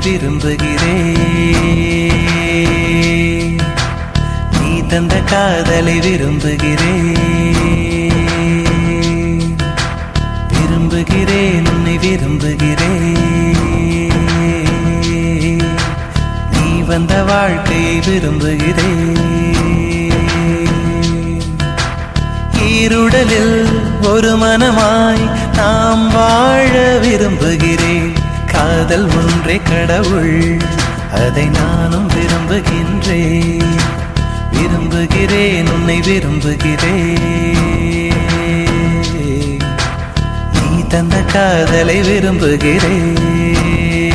விரும்புகிறேன் நீ தந்த காதலை விரும்புகிறேன் விரும்புகிறேன் உன்னை விரும்புகிறேன் நீ வந்த வாழ்க்கையை விரும்புகிறேன் ஈருடலில் ஒரு மனமாய் நாம் வாழ விரும்புகிறேன் காதல் ஒன்றே கடவுள் அதை நானும் விரும்புகின்றேன் விரும்புகிறேன் உன்னை விரும்புகிறேன் நீ தந்த காதலை விரும்புகிறேன்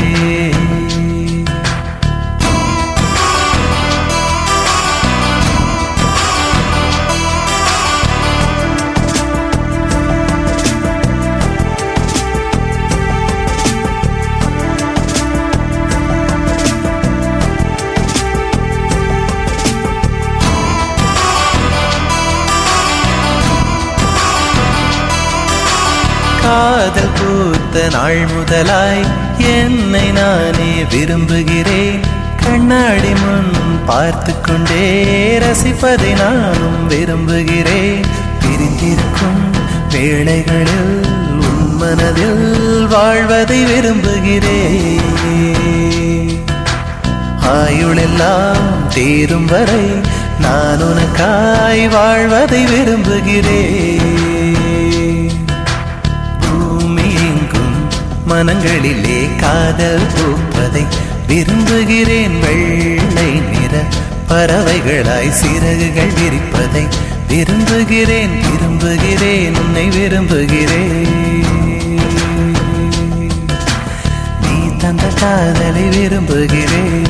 காதல் பூத்த நாள் முதலாய் என்னை நானே விரும்புகிறேன் கண்ணாடி முன் பார்த்து கொண்டே ரசிப்பதை நானும் விரும்புகிறேன் பிரிந்திருக்கும் வேளைகளில் உன் மனதில் வாழ்வதை விரும்புகிறேன் ஆயுளெல்லாம் தீரும் வரை நான் உனக்காய் வாழ்வதை விரும்புகிறேன் பூமி எங்கும் மனங்களிலே காதல் பூப்பதை விரும்புகிறேன் வெள்ளை நிற பறவைகளாய் சிறகுகள் விரிப்பதை விரும்புகிறேன் விரும்புகிறேன் உன்னை விரும்புகிறேன் நீ தந்த காதலை விரும்புகிறேன்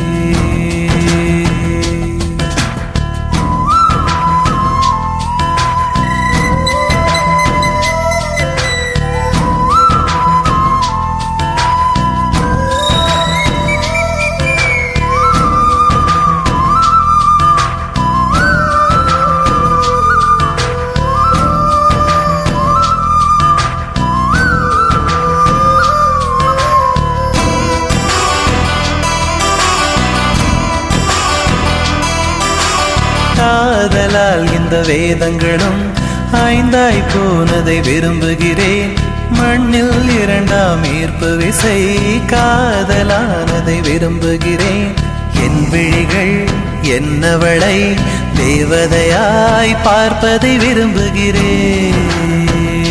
காதலால் இந்த வேதங்களும் ஐந்தாய் போனதை விரும்புகிறேன் மண்ணில் இரண்டாம் ஈர்ப்பு விசை காதலானதை விரும்புகிறேன் என் விழிகள் என்னவளை தேவதையாய் பார்ப்பதை விரும்புகிறேன்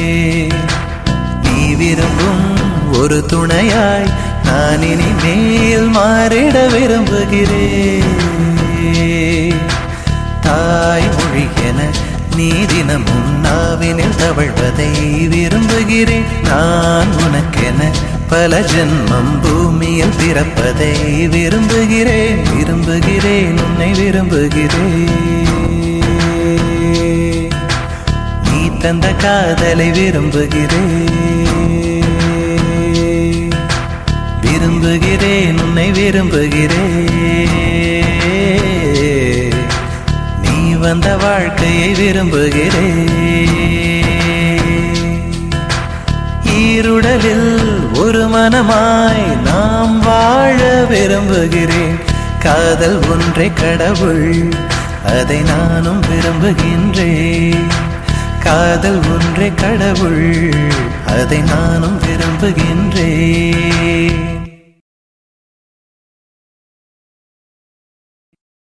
நீ விரும்பும் ஒரு துணையாய் நான் இனிமேல் மாறிட விரும்புகிறேன் தாய் மொழி என நீ தினமும் நாவினில் தவழ்வதை விரும்புகிறேன் நான் உனக்கென பல ஜென்மம் பூமியில் பிறப்பதை விரும்புகிறேன் விரும்புகிறேன் உன்னை விரும்புகிறேன் நீ தந்த காதலை விரும்புகிறேன் விரும்புகிறேன் உன்னை விரும்புகிறேன் நீ வந்த வாழ்க்கையை விரும்புகிறேன் ஈருடலில் ஒரு மனமாய் நாம் வாழ விரும்புகிறேன் காதல் ஒன்றே கடவுள் அதை நானும் விரும்புகின்றேன் காதல் ஒன்றே கடவுள் அதை நானும் விரும்புகின்றேன்